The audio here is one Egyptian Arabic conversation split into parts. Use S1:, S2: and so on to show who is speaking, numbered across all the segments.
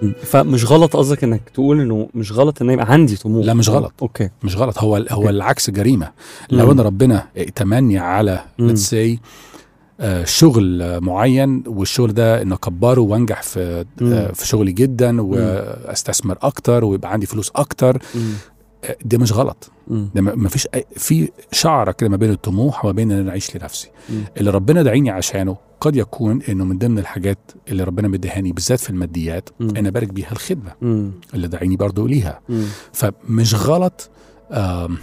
S1: مم. فمش غلط قصدك انك تقول انه مش غلط ان يبقى عندي طموح
S2: لا، مش غلط.
S1: اوكي
S2: مش غلط هو هو
S1: أوكي.
S2: العكس جريمه
S1: مم.
S2: لو انا ربنا ائتمني على
S1: مم.
S2: ليتس سي شغل آه، معين والشغل ده انه اكبره وانجح في
S1: مم.
S2: آه، في شغلي جدا واستثمر اكتر ويبقى عندي فلوس اكتر
S1: مم.
S2: آه، ده مش غلط
S1: مم.
S2: ده ما فيش في شعره كده ما بين الطموح وما بين ان انا اعيش لنفسي
S1: مم.
S2: اللي ربنا دعيني عشانه قد يكون انه من ضمن الحاجات اللي ربنا مديهاني بالذات في الماديات
S1: مم.
S2: انا بارك بيها الخدمه
S1: مم.
S2: اللي دعيني برضه ليها
S1: مم.
S2: فمش غلط آم،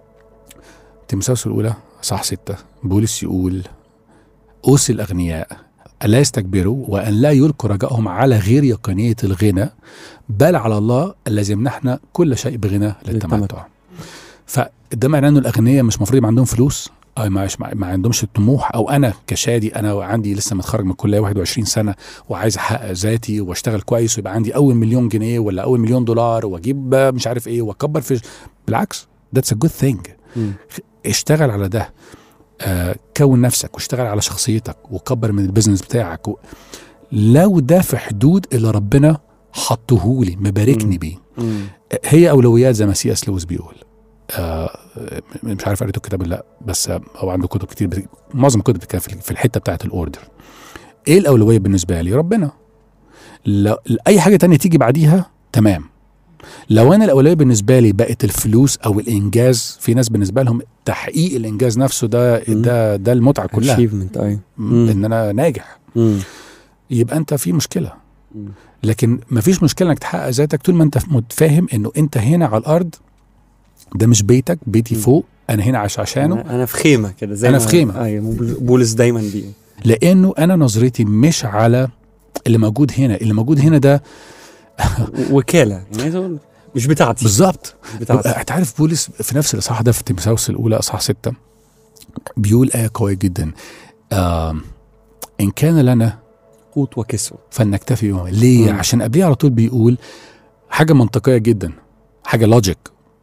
S2: تمساوس الأولى صح ستة بولس يقول أوصي الأغنياء ألا يستكبروا وأن لا يلقوا رجائهم على غير يقينية الغنى بل على الله الذي يمنحنا كل شيء بغنى للتمتع
S1: للتمتع.
S2: فده معناه أن الأغنياء مش مفروض يبقى عندهم فلوس أو ما, ما عندهمش الطموح او انا كشادي انا عندي لسه متخرج من الكليه 21 سنه وعايز احقق ذاتي واشتغل كويس ويبقى عندي اول مليون جنيه ولا اول مليون دولار واجيب مش عارف ايه واكبر في بالعكس ذاتس ا جود ثينج
S1: مم.
S2: اشتغل على ده آه كون نفسك واشتغل على شخصيتك وكبر من البيزنس بتاعك و... لو ده في حدود اللي ربنا حطهولي مباركني
S1: مم.
S2: بيه
S1: مم.
S2: هي اولويات زي ما سي اس لويس بيقول آه مش عارف قريته الكتاب ولا لا بس آه، هو عنده كتب كتير بت... معظم الكتب بتتكلم في في الحته بتاعت الاوردر ايه الاولويه بالنسبه لي ربنا لا اي حاجه تانية تيجي بعديها تمام لو انا الاولويه بالنسبه لي بقت الفلوس او الانجاز في ناس بالنسبه لهم تحقيق الانجاز نفسه ده
S1: مم.
S2: ده ده المتعه كلها
S1: achievement ايوه
S2: م- ان انا ناجح
S1: مم.
S2: يبقى انت في مشكله
S1: مم.
S2: لكن مفيش مشكله انك تحقق ذاتك طول ما انت متفاهم انه انت هنا على الارض ده مش بيتك بيتي
S1: م.
S2: فوق انا هنا عش عشانه
S1: انا أنا في خيمه كده زي
S2: أنا
S1: ما-
S2: في خيمة.
S1: ايوه بولس دايما بيقول
S2: لانه انا نظرتي مش على اللي موجود هنا اللي موجود هنا ده
S1: وكاله يعني عايز اقول مش بتاعتي
S2: بالظبط
S1: مش بتاعتي
S2: انت عارف بولس في نفس الاصحاح ده في تيموثاوس الاولى اصحاح ستة بيقول ايه قويه جدا آه ان كان لنا
S1: قوت وكسوه
S2: فلنكتفي بما ليه
S1: مم.
S2: عشان قبليه على طول بيقول حاجه منطقيه جدا حاجه لوجيك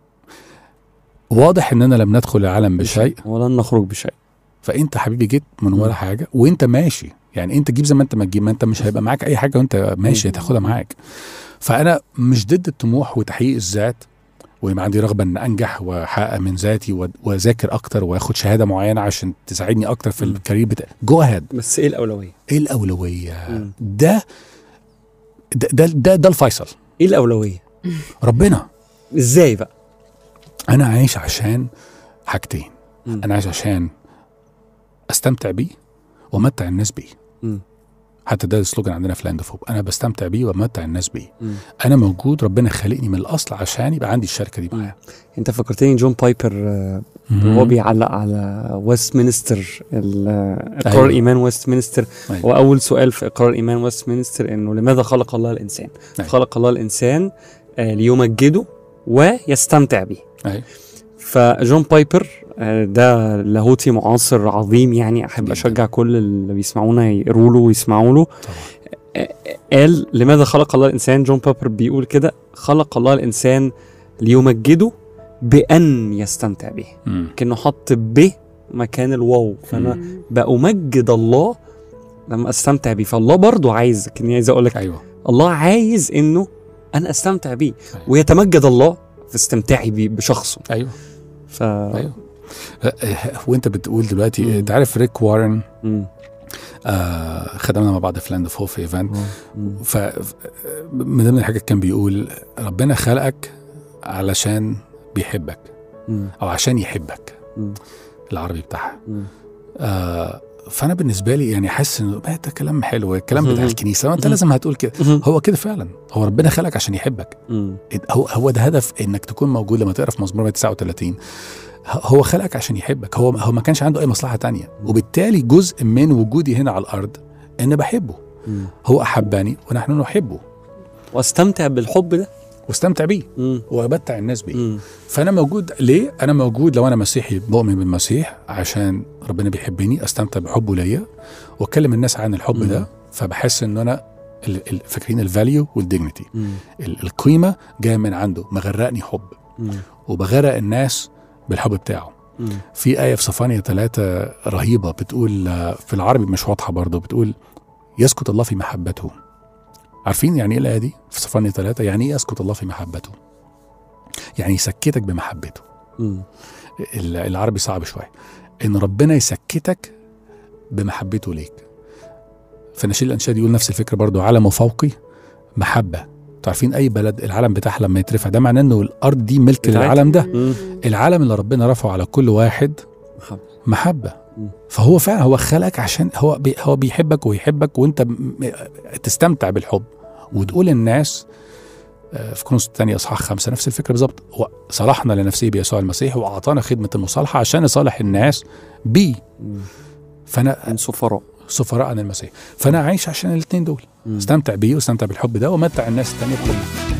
S2: واضح اننا لم ندخل العالم بشيء
S1: ولن نخرج بشيء
S2: فانت حبيبي جيت من ورا
S1: مم.
S2: حاجه وانت ماشي يعني انت جيب زي ما انت ما تجيب ما انت مش هيبقى معاك اي حاجه وانت ماشي
S1: مم.
S2: هتاخدها معاك فانا مش ضد الطموح وتحقيق الذات ويبقى عندي رغبه ان انجح واحقق من ذاتي و- واذاكر اكتر واخد شهاده معينه عشان تساعدني اكتر في
S1: مم.
S2: الكارير بتاعي جو اهيد
S1: بس ايه الاولويه؟
S2: ايه الاولويه
S1: مم.
S2: ده ده ده, ده, ده الفيصل
S1: ايه الاولويه؟
S2: ربنا
S1: ازاي بقى؟
S2: انا عايش عشان حاجتين
S1: مم.
S2: انا عايش عشان استمتع بيه وامتع الناس بيه
S1: مم.
S2: حتى ده السلوجان عندنا في لاند اوف هوب انا بستمتع بيه وامتع الناس بيه
S1: مم.
S2: انا موجود ربنا خلقني من الاصل عشان يبقى عندي الشركه دي معاه
S1: انت فكرتني جون بايبر آه، وهو بيعلق على ويست مينستر ال- آه، اقرار
S2: أيوة.
S1: ايمان ويست مينستر
S2: أيوة.
S1: هو اول سؤال في اقرار ايمان ويست مينستر انه لماذا خلق الله الانسان؟
S2: أيوة.
S1: خلق الله الانسان آه، ليمجده ويستمتع به
S2: أيوة.
S1: فجون بايبر آه، ده لاهوتي معاصر عظيم يعني احب
S2: جداً.
S1: اشجع كل اللي بيسمعونا يقروا له ويسمعوا له
S2: طبعا
S1: قال لماذا خلق الله الانسان جون بايبر بيقول كده خلق الله الانسان ليمجده بان يستمتع به
S2: مم.
S1: كانه حط ب مكان الواو فانا بأمجد الله لما استمتع بيه فالله برضو عايز كني عايز اقول لك
S2: ايوه
S1: الله عايز انه انا استمتع بيه
S2: أيوة.
S1: ويتمجد الله في استمتاعي بيه بشخصه
S2: ايوه
S1: ف
S2: ايوه أه، أه، وانت بتقول دلوقتي
S1: مم.
S2: انت عارف ريك وارن
S1: مم.
S2: آه خدمنا مع بعض في لاند اوف هوب في ايفنت
S1: مم.
S2: ف من ضمن الحاجات كان بيقول ربنا خلقك علشان بيحبك
S1: مم.
S2: او عشان يحبك
S1: مم.
S2: العربي بتاعها
S1: مم.
S2: آه فانا بالنسبه لي يعني حاسس انه "ما ده كلام حلو الكلام بتاع
S1: مم.
S2: الكنيسه ما انت
S1: مم.
S2: لازم هتقول كده هو كده فعلا هو ربنا خلقك عشان يحبك
S1: مم.
S2: هو هو ده هدف انك تكون موجود لما تقرا في مزمور 39 ه- هو خلقك عشان يحبك هو هو ما كانش عنده اي مصلحه تانية وبالتالي جزء من وجودي هنا على الارض ان بحبه
S1: مم.
S2: هو احبني ونحن نحبه
S1: واستمتع بالحب ده
S2: واستمتع بيه
S1: مم.
S2: وبتع الناس بيه
S1: مم.
S2: فانا موجود ليه انا موجود لو انا مسيحي مؤمن بالمسيح عشان ربنا بيحبني استمتع بحبه ليا واكلم الناس عن الحب
S1: مم.
S2: ده فبحس ان انا ال- ال- فاكرين الفاليو والديجنتي
S1: مم.
S2: القيمه جايه من عنده مغرقني حب
S1: مم.
S2: وبغرق الناس بالحب بتاعه
S1: مم.
S2: في آية في صفانية ثلاثة رهيبة بتقول آه، في العربي مش واضحة برضه بتقول يسكت الله في محبته عارفين يعني ايه الايه دي في صفانية ثلاثة يعني ايه يسكت الله في محبته يعني يسكتك بمحبته
S1: مم.
S2: ال- العربي صعب شويه ان ربنا يسكتك بمحبته ليك فنشيد الانشاد يقول نفس الفكره برضو علم فوقي محبه تعرفين اي بلد العلم بتاعها لما يترفع ده معناه انه الارض دي ملك
S1: بتاعتها.
S2: للعلم ده
S1: مم.
S2: العلم اللي ربنا رفعه على كل واحد
S1: محبة.
S2: محبه
S1: مم.
S2: فهو فعلا هو خلقك عشان هو بي هو بيحبك ويحبك وانت م- م- تستمتع بالحب وتقول الناس آه، في كورنثوس الثانية اصحاح خمسة نفس الفكرة بالظبط هو صلحنا لنفسه بيسوع المسيح واعطانا خدمة المصالحة عشان نصالح الناس بيه
S1: مم.
S2: فانا
S1: من سفراء
S2: سفراء عن المسيح فانا عايش عشان الاثنين دول
S1: مم.
S2: استمتع بيه واستمتع بالحب ده ومتع الناس التانية بحب